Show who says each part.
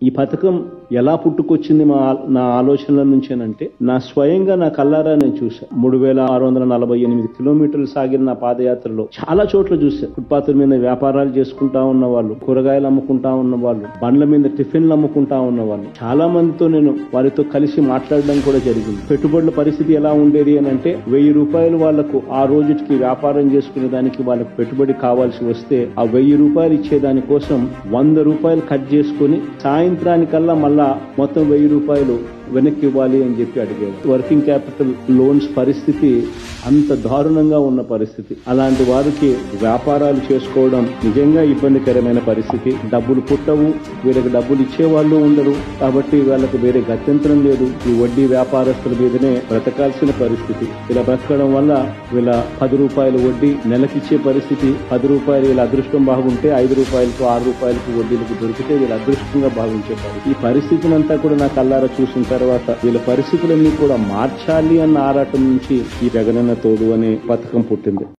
Speaker 1: ఈ పథకం ఎలా పుట్టుకొచ్చింది మా నా ఆలోచనల నుంచేనంటే నా స్వయంగా నా కల్లారా నేను చూసా మూడు వేల ఆరు వందల నలభై ఎనిమిది కిలోమీటర్లు సాగిన నా పాదయాత్రలో చాలా చోట్ల చూసా ఫుట్పాత్ల మీద వ్యాపారాలు చేసుకుంటా ఉన్న వాళ్ళు కూరగాయలు అమ్ముకుంటా ఉన్న వాళ్ళు బండ్ల మీద టిఫిన్లు అమ్ముకుంటా ఉన్న వాళ్ళు చాలా మందితో నేను వారితో కలిసి మాట్లాడడం కూడా జరిగింది పెట్టుబడుల పరిస్థితి ఎలా ఉండేది అని అంటే వెయ్యి రూపాయలు వాళ్లకు ఆ రోజుకి వ్యాపారం చేసుకునే దానికి వాళ్ళకు పెట్టుబడి కావాల్సి వస్తే ఆ వెయ్యి రూపాయలు ఇచ్చే దానికోసం వంద రూపాయలు కట్ చేసుకుని సాయంత్రానికల్లా మళ్ళా మొత్తం వెయ్యి రూపాయలు వెనక్కి ఇవ్వాలి అని చెప్పి అడిగారు వర్కింగ్ క్యాపిటల్ లోన్స్ పరిస్థితి అంత దారుణంగా ఉన్న పరిస్థితి అలాంటి వారికి వ్యాపారాలు చేసుకోవడం నిజంగా ఇబ్బందికరమైన పరిస్థితి డబ్బులు పుట్టవు వీళ్ళకి డబ్బులు ఇచ్చేవాళ్ళు ఉండరు కాబట్టి వాళ్ళకి వేరే గత్యంతరం లేదు ఈ వడ్డీ వ్యాపారస్తుల మీదనే బ్రతకాల్సిన పరిస్థితి ఇలా బ్రతకడం వల్ల వీళ్ళ పది రూపాయల వడ్డీ నెలకిచ్చే పరిస్థితి పది రూపాయలు వీళ్ళ అదృష్టం బాగుంటే ఐదు రూపాయలకు ఆరు రూపాయలకు వడ్డీలకు దొరికితే వీళ్ళ అదృష్టంగా భావించే పరిస్థితి ఈ పరిస్థితిని అంతా కూడా నా కల్లారా చూసిన తర్వాత వీళ్ళ పరిస్థితులన్నీ కూడా మార్చాలి అన్న ఆరాటం నుంచి ఈ జగనన్న తోడు అనే పథకం పుట్టింది